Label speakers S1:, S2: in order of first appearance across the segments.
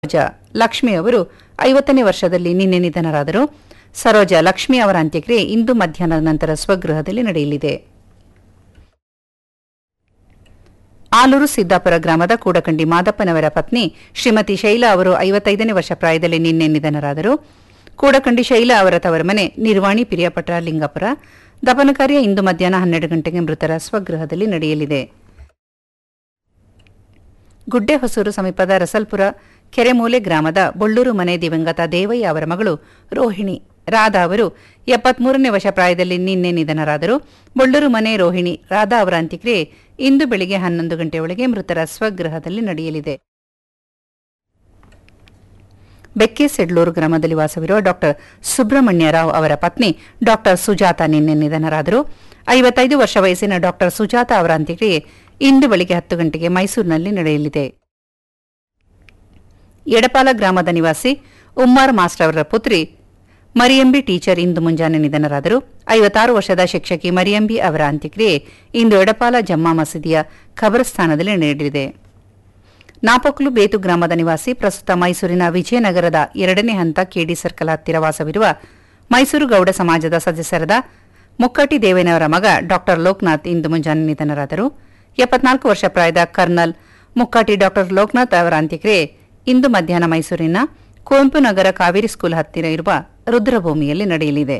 S1: ಸರೋಜ ಲಕ್ಷ್ಮಿ ಅವರು ಐವತ್ತನೇ ವರ್ಷದಲ್ಲಿ ನಿನ್ನೆ ನಿಧನರಾದರು ಸರೋಜ ಲಕ್ಷ್ಮಿ ಅವರ ಅಂತ್ಯಕ್ರಿಯೆ ಇಂದು ಮಧ್ಯಾಹ್ನದ ನಂತರ ಸ್ವಗೃಹದಲ್ಲಿ ನಡೆಯಲಿದೆ ಆಲೂರು ಸಿದ್ದಾಪುರ ಗ್ರಾಮದ ಕೂಡಕಂಡಿ ಮಾದಪ್ಪನವರ ಪತ್ನಿ ಶ್ರೀಮತಿ ಶೈಲಾ ಅವರು ಐವತ್ತೈದನೇ ವರ್ಷ ಪ್ರಾಯದಲ್ಲಿ ನಿನ್ನೆ ನಿಧನರಾದರು ಕೂಡಕಂಡಿ ಶೈಲಾ ಅವರ ತವರ ಮನೆ ನಿರ್ವಾಣಿ ಪಿರಿಯಾಪಟ್ಟ ಲಿಂಗಾಪುರ ದಫನ ಕಾರ್ಯ ಇಂದು ಮಧ್ಯಾಹ್ನ ಹನ್ನೆರಡು ಗಂಟೆಗೆ ಮೃತರ ಸ್ವಗೃಹದಲ್ಲಿ ನಡೆಯಲಿದೆ ಗುಡ್ಡೆ ಹೊಸೂರು ಸಮೀಪದ ರಸಲ್ಪುರ ಕೆರೆಮೂಲೆ ಗ್ರಾಮದ ಬೊಳ್ಳೂರು ಮನೆ ದಿವಂಗತ ದೇವಯ್ಯ ಅವರ ಮಗಳು ರೋಹಿಣಿ ರಾಧಾ ಅವರು ಎಪ್ಪತ್ಮೂರನೇ ವರ್ಷ ಪ್ರಾಯದಲ್ಲಿ ನಿನ್ನೆ ನಿಧನರಾದರು ಬೊಳ್ಳೂರು ಮನೆ ರೋಹಿಣಿ ರಾಧಾ ಅವರ ಅಂತ್ಯಕ್ರಿಯೆ ಇಂದು ಬೆಳಿಗ್ಗೆ ಹನ್ನೊಂದು ಗಂಟೆಯೊಳಗೆ ಮೃತರ ಸ್ವಗೃಹದಲ್ಲಿ ನಡೆಯಲಿದೆ ಬೆಕ್ಕೆ ಸೆಡ್ಲೂರು ಗ್ರಾಮದಲ್ಲಿ ವಾಸವಿರುವ ಡಾಕ್ಟರ್ ಸುಬ್ರಹ್ಮಣ್ಯ ರಾವ್ ಅವರ ಪತ್ನಿ ಡಾಕ್ಟರ್ ಸುಜಾತ ನಿನ್ನೆ ನಿಧನರಾದರು ಐವತ್ತೈದು ವರ್ಷ ವಯಸ್ಸಿನ ಡಾಕ್ಟರ್ ಸುಜಾತ ಅವರ ಅಂತ್ಯಕ್ರಿಯೆ ಇಂದು ಬೆಳಿಗ್ಗೆ ಹತ್ತು ಗಂಟೆಗೆ ಮೈಸೂರಿನಲ್ಲಿ ನಡೆಯಲಿದೆ ಎಡಪಾಲ ಗ್ರಾಮದ ನಿವಾಸಿ ಉಮ್ಮಾರ್ ಮಾಸ್ಟರ್ ಅವರ ಪುತ್ರಿ ಮರಿಯಂಬಿ ಟೀಚರ್ ಇಂದು ಮುಂಜಾನೆ ನಿಧನರಾದರು ಐವತ್ತಾರು ವರ್ಷದ ಶಿಕ್ಷಕಿ ಮರಿಯಂಬಿ ಅವರ ಅಂತ್ಯಕ್ರಿಯೆ ಇಂದು ಎಡಪಾಲ ಜಮ್ಮಾ ಮಸೀದಿಯ ಖಬರಸ್ಥಾನದಲ್ಲಿ ನಡೆಯಲಿದೆ ನಾಪಕ್ಲು ಬೇತು ಗ್ರಾಮದ ನಿವಾಸಿ ಪ್ರಸ್ತುತ ಮೈಸೂರಿನ ವಿಜಯನಗರದ ಎರಡನೇ ಹಂತ ಕೆಡಿ ಸರ್ಕಲ್ ಹತ್ತಿರ ವಾಸವಿರುವ ಮೈಸೂರು ಗೌಡ ಸಮಾಜದ ಸದಸ್ಯರಾದ ಮುಕ್ಕಟಿ ದೇವೇನವರ ಮಗ ಡಾಕ್ಟರ್ ಲೋಕನಾಥ್ ಇಂದು ಮುಂಜಾನೆ ನಿಧನರಾದರು ಎಪ್ಪತ್ನಾಲ್ಕು ವರ್ಷ ಪ್ರಾಯದ ಕರ್ನಲ್ ಮುಕ್ಕಾಟಿ ಡಾಕ್ಟರ್ ಲೋಕನಾಥ್ ಅವರ ಅಂತ್ಯಕ್ರಿಯೆ ಇಂದು ಮಧ್ಯಾಹ್ನ ಮೈಸೂರಿನ ಕುವೆಂಪು ನಗರ ಕಾವೇರಿ ಸ್ಕೂಲ್ ಹತ್ತಿರ ಇರುವ ರುದ್ರಭೂಮಿಯಲ್ಲಿ ನಡೆಯಲಿದೆ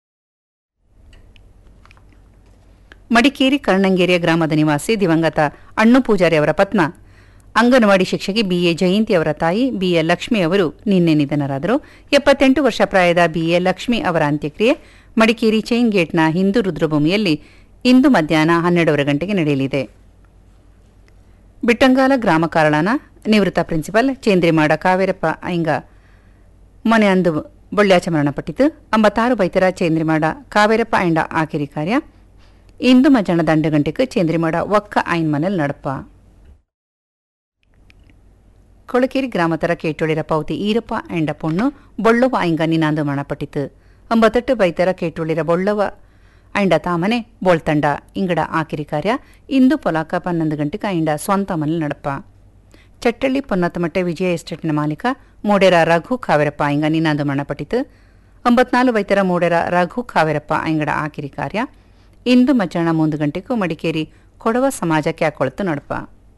S1: ಮಡಿಕೇರಿ ಕರ್ಣಂಗೇರಿಯ ಗ್ರಾಮದ ನಿವಾಸಿ ದಿವಂಗತ ಅಣ್ಣು ಪೂಜಾರಿ ಅವರ ಪತ್ನ ಅಂಗನವಾಡಿ ಶಿಕ್ಷಕಿ ಬಿಎ ಜಯಂತಿ ಅವರ ತಾಯಿ ಬಿಎ ಲಕ್ಷ್ಮಿ ಅವರು ನಿನ್ನೆ ನಿಧನರಾದರು ಎಪ್ಪತ್ತೆಂಟು ವರ್ಷ ಪ್ರಾಯದ ಬಿಎ ಲಕ್ಷ್ಮಿ ಅವರ ಅಂತ್ಯಕ್ರಿಯೆ ಮಡಿಕೇರಿ ಚೈನ್ ಗೇಟ್ನ ಹಿಂದೂ ರುದ್ರಭೂಮಿಯಲ್ಲಿ ಇಂದು ಮಧ್ಯಾಹ್ನ ಹನ್ನೆರಡೂವರೆ ಗಂಟೆಗೆ ನಡೆಯಲಿದೆ ಬಿಟ್ಟಂಗಾಲ ಗ್ರಾಮ ಕಾರಳನ ನಿವೃತ್ತ ಪ್ರಿನ್ಸಿಪಲ್ ಚೇಂದ್ರಿಮಾಡ ಕಾವೇರಪ್ಪ ಐಂಗ ಮನೆ ಅಂದು ಬೊಳ್ಳ್ಯಾಚ ಮರಣಪಟ್ಟಿತು ಅಂಬತ್ತಾರು ಬೈತರ ಚೇಂದ್ರಿಮಾಡ ಕಾವೇರಪ್ಪ ಐಂಡ ಆಕಿರಿ ಕಾರ್ಯ ಇಂದು ಮಧ್ಯಾಹ್ನ ದಂಡು ಗಂಟೆಗೆ ಚೇಂದ್ರಿಮಾಡ ಒಕ್ಕ ಐನ್ ಮನೆಲ್ ನಡಪ ಕೊಳಕೇರಿ ಗ್ರಾಮತರ ಕೇಟೊಳಿರ ಪೌತಿ ಈರಪ್ಪ ಎಂಡ ಪೊಣ್ಣು ಬೊಳ್ಳವ ಐಂಗ ನಿನಾಂದು ಮರಣಪಟ್ಟಿತು ಒಂಬತ್ತೆಟ್ಟು ಬೈತರ ಕೇಟೊಳಿರ ಬೊಳ್ಳವ ಐಂಡ ತಾಮನೆ ಬೋಳ್ತಂಡ ಇಂಗಡ ಆಕಿರಿ ಕಾರ್ಯ ಇಂದು ಪೊಲಾಕ ಪನ್ನೊಂದು ಗಂಟೆಗೆ ಐಂಡ ಸ್ವಂತ ಮನೆ ನಡಪ ಚಟ್ಟಳ್ಳಿ ಪೊನ್ನತ್ತಮಟ್ಟೆ ವಿಜಯ ಎಸ್ಟೇಟ್ನ ಮಾಲೀಕ ಮೂಡೆರ ರಘು ಕಾವೇರಪ್ಪ ಐಂಗ ನಿನಾಂದು ಮರಣಪಟ್ಟಿತು ಒಂಬತ್ನಾಲು ಬೈತರ ಮೂಡೆರ ರಘು ಕಾವೇರಪ್ಪ ಐಂಗಡ ಆಕಿರಿ ಕಾರ್ಯ ಇಂದು ಮಧ್ಯಾಹ್ನ ಮೂರು ಗಂಟೆಗೂ ಮಡಿಕೇರಿ ಕೊಡವ ಸಮಾಜಕ್ಕೆ ಹಾಕೊಳ್ತು ನಡಪ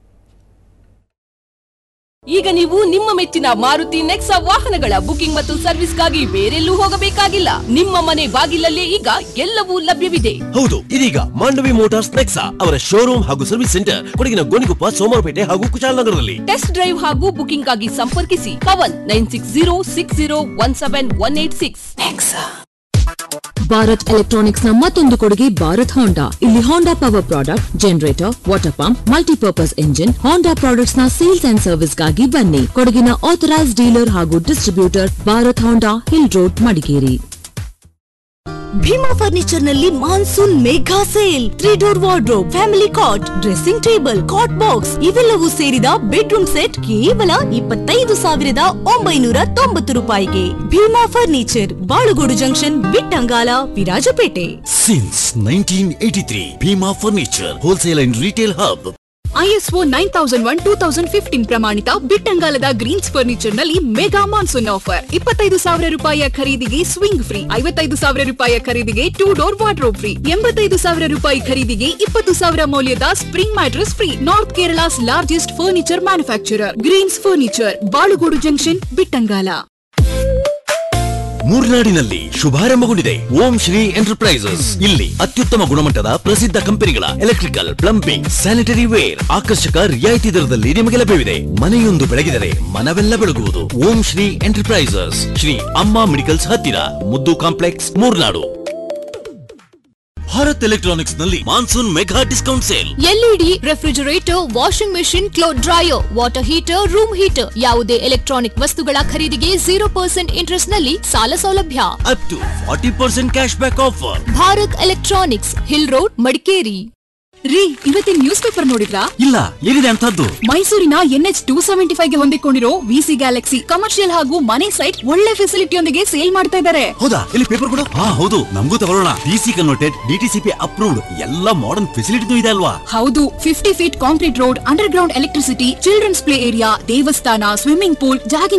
S2: ಈಗ ನೀವು ನಿಮ್ಮ ಮೆಚ್ಚಿನ ಮಾರುತಿ ನೆಕ್ಸಾ ವಾಹನಗಳ ಬುಕಿಂಗ್ ಮತ್ತು ಸರ್ವಿಸ್ಗಾಗಿ ಬೇರೆಲ್ಲೂ ಹೋಗಬೇಕಾಗಿಲ್ಲ ನಿಮ್ಮ ಮನೆ ಬಾಗಿಲಲ್ಲೇ ಈಗ ಎಲ್ಲವೂ ಲಭ್ಯವಿದೆ
S3: ಹೌದು ಇದೀಗ ಮಾಂಡವಿ ಮೋಟಾರ್ಸ್ ನೆಕ್ಸಾ ಅವರ ಶೋರೂಮ್ ಹಾಗೂ ಸರ್ವಿಸ್ ಸೆಂಟರ್ ಕೊಡಗಿನ ಗೋಣಿಕೊಪ್ಪ ಸೋಮವಾರಪೇಟೆ ಹಾಗೂ ಕುಶಾಲನಗರದಲ್ಲಿ
S2: ಟೆಸ್ಟ್ ಡ್ರೈವ್ ಹಾಗೂ ಬುಕಿಂಗ್ ಆಗಿ ಸಂಪರ್ಕಿಸಿ Pavan nine six zero six zero one seven one eight six
S4: Bharat electronics ನ ಮತ್ತೊಂದು ಕೊಡುಗೆ ಭಾರತ್ ಹೋಂಡಾ ಇಲ್ಲಿ Honda power product generator water pump multipurpose engine Honda products ನ ಸೇಲ್ಸ್ ಅಂಡ್ ಸರ್ವಿಸ್ ಗಾಗಿ ಬನ್ನಿ ಕೊಡಗಿನ ಆಥರೈಸ್ ಡೀಲರ್ ಹಾಗೂ distributor Bharat Honda hill road Madikeri
S5: Bhima furniture ನಲ್ಲಿ monsoon mega sale three door wardrobe family cot dressing table ಕಾಟ್ box ಇವೆಲ್ಲವೂ ಸೇರಿದ bedroom set ಕೇವಲ ಇಪ್ಪತ್ತೈದು ಸಾವಿರದ ಒಂಬೈನೂರ ತೊಂಬತ್ತು ರೂಪಾಯಿಗೆ Bhima furniture Balugodu junction Bittangala Virajpet
S3: since nineteen eighty three Bhima furniture wholesale and retail hub
S6: ISO nine thousand one two thousand fifteen ಪ್ರಮಾಣಿತ ಬಿಟ್ಟಂಗಾಲದ ಗ್ರೀನ್ಸ್ ಫರ್ನಿಚರ್ ನಲ್ಲಿ ಮೆಗಾ ಮಾನ್ಸೂನ್ ಆಫರ್ ಇಪ್ಪತ್ತೈದು ಸಾವಿರ ರೂಪಾಯಿಯ ಖರೀದಿಗೆ ಸ್ವಿಂಗ್ ಫ್ರೀ ಐವತ್ತೈದು ಸಾವಿರ ರೂಪಾಯಿಯ ಖರೀದಿಗೆ ಟೂ ಡೋರ್ ವಾರ್ಡ್ರೋಬ್ ಫ್ರೀ ಎಂಬತ್ತೈದು ಸಾವಿರ ರೂಪಾಯಿ ಖರೀದಿಗೆ ಇಪ್ಪತ್ತು ಸಾವಿರ ಮೌಲ್ಯದ spring mattress free north Kerala's largest furniture manufacturer Greens furniture Balugodu junction Bittangala
S3: ಮೂರ್ನಾಡಿನಲ್ಲಿ ಶುಭಾರಂಭಗೊಂಡಿದೆ ಓಂ ಶ್ರೀ ಎಂಟರ್ಪ್ರೈಸಸ್ ಇಲ್ಲಿ ಅತ್ಯುತ್ತಮ ಗುಣಮಟ್ಟದ ಪ್ರಸಿದ್ಧ ಕಂಪನಿಗಳ ಎಲೆಕ್ಟ್ರಿಕಲ್ ಪ್ಲಂಬಿಂಗ್ ಸ್ಯಾನಿಟರಿ ವೇರ್ ಆಕರ್ಷಕ ರಿಯಾಯಿತಿ ದರದಲ್ಲಿ ನಿಮಗೆ ಲಭ್ಯವಿದೆ ಮನೆಯೊಂದು ಬೆಳಗಿದರೆ ಮನವೆಲ್ಲ ಬೆಳಗುವುದು ಓಂ ಶ್ರೀ ಎಂಟರ್ಪ್ರೈಸಸ್ ಶ್ರೀ ಅಮ್ಮ ಮೆಡಿಕಲ್ಸ್ ಹತ್ತಿರ ಮುದ್ದು ಕಾಂಪ್ಲೆಕ್ಸ್ ಮೂರ್ನಾಡು ಭಾರತ್ ಎಲೆಕ್ಟ್ರಾನಿಕ್ಸ್ ನಲ್ಲಿ monsoon mega discount sale
S7: LED refrigerator washing machine cloth dryer water heater room heater ಯಾವುದೇ ಎಲೆಕ್ಟ್ರಾನಿಕ್ ವಸ್ತುಗಳ ಖರೀದಿಗೆ ಜೀರೋ ಪರ್ಸೆಂಟ್ ಇಂಟ್ರೆಸ್ಟ್ ನಲ್ಲಿ ಸಾಲ ಸೌಲಭ್ಯ
S3: up to forty percent cash back offer
S7: Bharat electronics hill road Madikeri
S6: ರೀ ಇವತ್ತಿನ ನ್ಯೂಸ್ ಪೇಪರ್ ನೋಡಿದ್ರಾ
S3: ಇಲ್ಲ ಏನಿದೆ ಅಂತದ್ದು
S6: ಮೈಸೂರಿನ ಎನ್ಎಚ್ ಟೂ ಸೆವೆಂಟಿ ಫೈವ್ ಗೆ ಹೊಂದಿಕೊಂಡಿರೋ ವಿಸಿ ಗ್ಯಾಲಕ್ಸಿ ಕಮರ್ಷಿಯಲ್ ಹಾಗೂ ಮನೆ ಸೈಟ್ ಒಳ್ಳೆ ಫೆಸಿಲಿಟಿಯೊಂದಿಗೆ ಸೇಲ್ ಮಾಡ್ತಾ ಇದ್ದಾರೆ
S3: ಹೌದಾ ಇಲ್ಲಿ ಪೇಪರ್ ಕೊಡು ಹಾ ಹೌದು ನಮಗೂ ತಗೊಳ್ಳೋಣ ಡಿಸಿ ಕನ್ವರ್ಟೆಡ್ ಡಿಟಿಸಿಪಿ ಅಪ್ರೂವ್ಡ್ ಎಲ್ಲ ಮಾಡರ್ನ್ ಫೆಸಿಲಿಟಿ ಇದೆ ಅಲ್ವಾ
S6: ಹೌದು fifty feet concrete road underground electricity children's play area ದೇವಸ್ಥಾನ ಸ್ವಿಮ್ಮಿಂಗ್ ಪೂಲ್ ಜಾಗಿಂಗ್